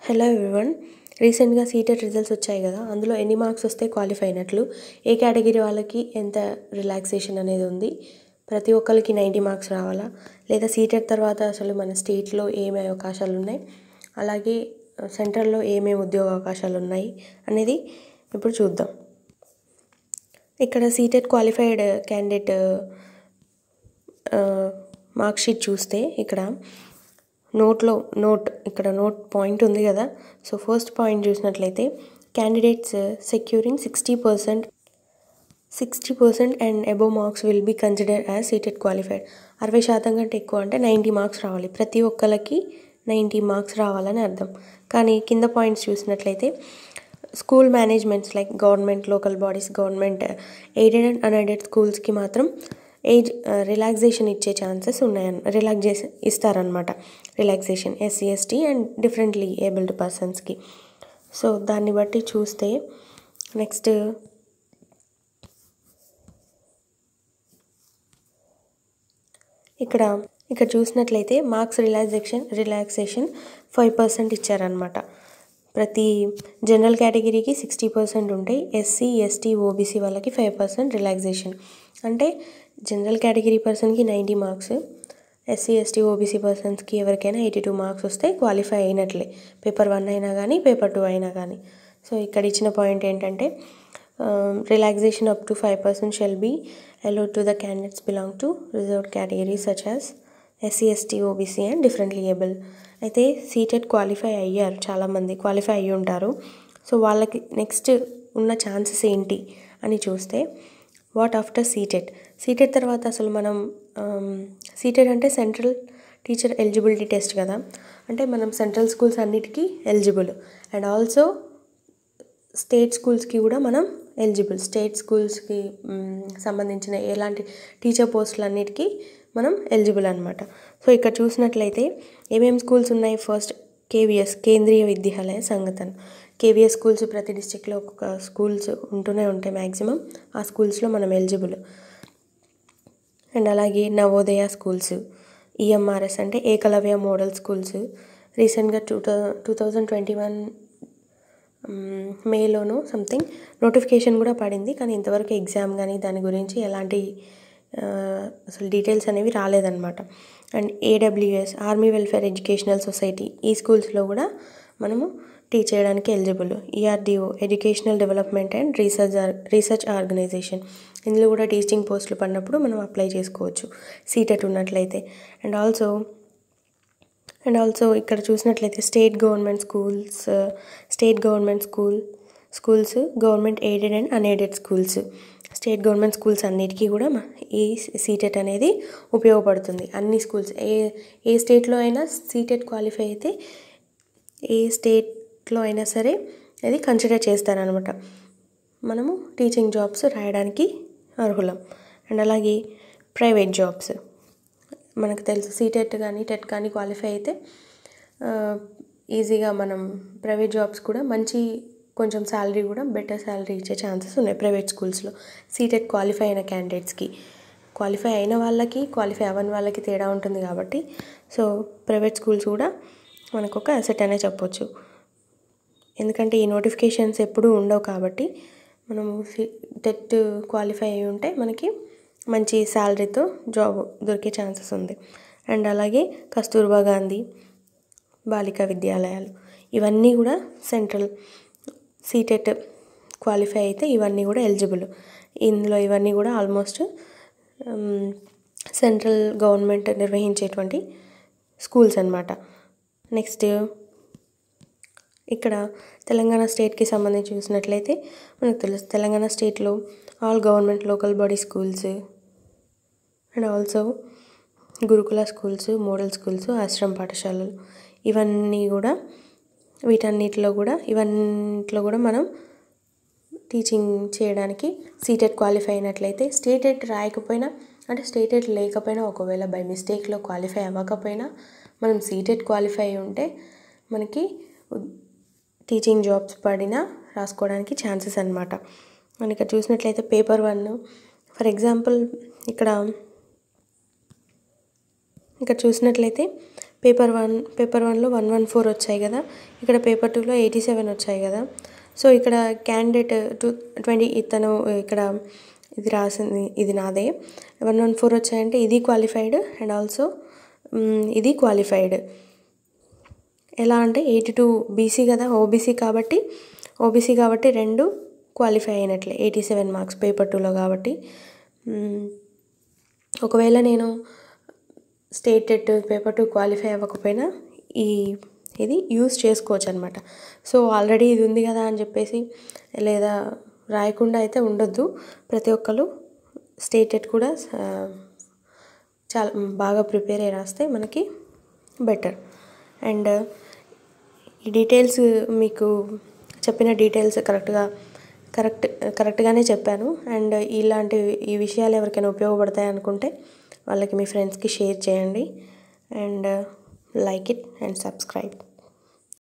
Hello everyone రీసెంట్గా CTET results వచ్చాయి కదా అందులో ఎన్ని మార్క్స్ వస్తే క్వాలిఫై అయినట్లు ఏ కేటగిరీ వాళ్ళకి ఎంత రిలాక్సేషన్ అనేది ఉంది ప్రతి ఒక్కరికి నైంటీ మార్క్స్ రావాలా లేదా సీటెట్ తర్వాత అసలు మన స్టేట్లో ఏమేమి అవకాశాలు ఉన్నాయి అలాగే సెంట్రల్లో ఏమేమి ఉద్యోగ అవకాశాలు ఉన్నాయి అనేది ఇప్పుడు చూద్దాం ఇక్కడ CTET qualified candidate mark sheet చూస్తే ఇక్కడ నోట్లో నోట్ ఇక్కడ నోట్ పాయింట్ ఉంది కదా సో ఫస్ట్ పాయింట్ చూసినట్లయితే candidates securing sixty percent sixty percent and above marks will be consider as CTET qualified అరవై శాతం కంటే ఎక్కువ అంటే నైంటీ మార్క్స్ రావాలి ప్రతి ఒక్కరికి నైంటీ మార్క్స్ రావాలని అర్థం కానీ కింద పాయింట్స్ చూసినట్లయితే school managements like government local bodies government aided and unaided స్కూల్స్కి మాత్రం ఏజ్ రిలాక్సేషన్ ఇచ్చే ఛాన్సెస్ ఉన్నాయన్ రిలాక్సేషన్ ఇస్తారనమాట relaxation SC ST and differently abled పర్సన్స్కి సో దాన్ని బట్టి చూస్తే నెక్స్ట్ ఇక్కడ ఇక్కడ చూసినట్లయితే marks relaxation relaxation five percent ఇచ్చారనమాట ప్రతి జనరల్ కేటగిరీకి సిక్స్టీ పర్సెంట్ ఉంటాయి ఎస్సీ ఎస్టీ ఓబీసీ వాళ్ళకి ఫైవ్ పర్సెంట్ రిలాక్సేషన్ అంటే జనరల్ కేటగిరీ పర్సన్కి ninety marks SC ST OBC పర్సన్స్కి ఎవరికైనా ఎయిటీ టూ మార్క్స్ వస్తే క్వాలిఫై అయినట్లే పేపర్ వన్ అయినా కానీ పేపర్ టూ అయినా కానీ సో ఇక్కడ ఇచ్చిన పాయింట్ ఏంటంటే relaxation up to five percent shall be allow to the candidates belong to reserved category such as SC ST OBC and differently able అయితే సీటెడ్ క్వాలిఫై అయ్యారు చాలామంది క్వాలిఫై అయ్యి ఉంటారు సో వాళ్ళకి నెక్స్ట్ ఉన్న ఛాన్సెస్ ఏంటి అని చూస్తే వాట్ ఆఫ్టర్ సీటెడ్ సీటెడ్ తర్వాత అసలు మనం సీటెడ్ అంటే సెంట్రల్ టీచర్ ఎలిజిబిలిటీ టెస్ట్ కదా అంటే మనం సెంట్రల్ స్కూల్స్ అన్నిటికీ ఎలిజిబుల్ అండ్ ఆల్సో స్టేట్ స్కూల్స్కి కూడా మనం ఎలిజిబుల్ స్టేట్ స్కూల్స్కి సంబంధించిన ఎలాంటి టీచర్ పోస్టులు అన్నిటికీ మనం ఎలిజిబుల్ అనమాట సో ఇక్కడ చూసినట్లయితే ఏమేమి స్కూల్స్ ఉన్నాయి ఫస్ట్ కేవీఎస్ కేంద్రీయ విద్యాలయ సంగతన్ కేవీఎస్ స్కూల్స్ ప్రతి డిస్టిక్లో ఒక్కొక్క స్కూల్స్ ఉంటూనే ఉంటాయి మ్యాక్సిమం ఆ స్కూల్స్లో మనం ఎలిజిబుల్ అండ్ అలాగే నవోదయ స్కూల్స్ ఈఎంఆర్ఎస్ అంటే ఏకలవ్య మోడల్ స్కూల్స్ రీసెంట్గా two thou two thousand twenty one మేలోనూ సంథింగ్ నోటిఫికేషన్ కూడా పడింది కానీ ఇంతవరకు ఎగ్జామ్ కానీ దాని గురించి ఎలాంటి అసలు డీటెయిల్స్ అనేవి రాలేదన్నమాట and AWS army welfare educational society ఈ స్కూల్స్లో కూడా మనము టీచ్ చేయడానికి eligible ERDO educational development and research research organization ఇందులో కూడా టీచింగ్ పోస్టులు పడినప్పుడు మనం అప్లై చేసుకోవచ్చు సీటెట్ ఉన్నట్లయితే అండ్ ఆల్సో అండ్ ఆల్సో ఇక్కడ చూసినట్లయితే state government schools state government school schools government aided and unaided schools state government schools అన్నిటికీ కూడా ఈ సీటెట్ అనేది ఉపయోగపడుతుంది అన్ని స్కూల్స్ ఏ ఏ స్టేట్లో అయినా సీటెట్ క్వాలిఫై అయితే ఏ స్టేట్లో అయినా సరే అది కన్సిడర్ చేస్తారనమాట మనము టీచింగ్ జాబ్స్ రాయడానికి అర్హులం అండ్ అలాగే ప్రైవేట్ జాబ్స్ మనకు తెలుసు సీటెట్ కానీ టెట్ కానీ క్వాలిఫై అయితే ఈజీగా మనం ప్రైవేట్ జాబ్స్ కూడా మంచి కొంచెం శాలరీ కూడా బెటర్ శాలరీ ఇచ్చే ఛాన్సెస్ ఉన్నాయి ప్రైవేట్ స్కూల్స్లో సీటెట్ క్వాలిఫై అయిన క్యాండిడేట్స్కి క్వాలిఫై అయిన వాళ్ళకి క్వాలిఫై అవ్వని వాళ్ళకి తేడా ఉంటుంది కాబట్టి సో ప్రైవేట్ స్కూల్స్ కూడా మనకు ఒక అసెట్ అనే చెప్పొచ్చు ఎందుకంటే ఈ నోటిఫికేషన్స్ ఎప్పుడూ ఉండవు కాబట్టి మనము టెట్ క్వాలిఫై అయి ఉంటే మనకి మంచి శాలరీతో జాబ్ దొరికే ఛాన్సెస్ ఉంది అండ్ అలాగే కస్తూర్బా గాంధీ బాలికా విద్యాలయాలు ఇవన్నీ కూడా సెంట్రల్ సీటెట్ క్వాలిఫై అయితే ఇవన్నీ కూడా ఎలిజిబుల్ ఇందులో ఇవన్నీ కూడా ఆల్మోస్ట్ సెంట్రల్ గవర్నమెంట్ నిర్వహించేటువంటి స్కూల్స్ అనమాట నెక్స్ట్ ఇక్కడ తెలంగాణ స్టేట్కి సంబంధించి చూసినట్లయితే మనకు తెలుసు తెలంగాణ స్టేట్లో all government local body schools and also గురుకుల స్కూల్స్ మోడల్ స్కూల్స్ ఆశ్రమ పాఠశాలలు ఇవన్నీ కూడా వీటన్నిటిలో కూడా ఇవన్నిట్లో కూడా మనం టీచింగ్ చేయడానికి సీటెట్ క్వాలిఫై అయినట్లయితే స్టేటెడ్ రాయకపోయినా అంటే స్టేటెడ్ లేకపోయినా ఒకవేళ బై మిస్టేక్లో క్వాలిఫై అవ్వకపోయినా మనం సీటెట్ క్వాలిఫై అయి ఉంటే మనకి టీచింగ్ జాబ్స్ పడినా రాసుకోవడానికి ఛాన్సెస్ అనమాట మనం ఇక్కడ చూసినట్లయితే పేపర్ వన్ ఫర్ ఎగ్జాంపుల్ ఇక్కడ ఇక్కడ చూసినట్లయితే పేపర్ వన్ పేపర్ వన్లో వన్ వన్ ఫోర్ వచ్చాయి కదా ఇక్కడ పేపర్ టూలో ఎయిటీ సెవెన్ వచ్చాయి కదా సో ఇక్కడ క్యాండిడేట్ టూ ట్వంటీ ఇతను ఇక్కడ ఇది రాసింది ఇది నాదే వన్ వన్ ఫోర్ వచ్చాయంటే ఇది క్వాలిఫైడ్ అండ్ ఆల్సో ఇది క్వాలిఫైడ్ ఎలా అంటే ఎయిటీ టూ బీసీ కదా ఓబీసీ కాబట్టి ఓబీసీ కాబట్టి రెండు క్వాలిఫై అయినట్లే ఎయిటీ సెవెన్ మార్క్స్ పేపర్ టూలో కాబట్టి మ్మ్. ఒకవేళ నేను state TET paper two qualify అవ్వకపోయినా ఈ ఇది యూస్ చేసుకోవచ్చు అనమాట సో ఆల్రెడీ ఇది ఉంది కదా అని చెప్పేసి లేదా రాయకుండా అయితే ఉండొద్దు ప్రతి ఒక్కరు స్టేట్ టెట్ కూడా ఆ, చాలా బాగా ప్రిపేర్ అయ్యి రాస్తే మనకి బెటర్ అండ్ ఈ డీటెయిల్స్ మీకు చెప్పిన డీటెయిల్స్ కరెక్ట్గా కరెక్ట్ కరెక్ట్గానే చెప్పాను అండ్ ఇలాంటి ఈ విషయాలు ఎవరికైనా ఉపయోగపడతాయి అనుకుంటే వాళ్ళకి మీ ఫ్రెండ్స్కి షేర్ చేయండి and like it and subscribe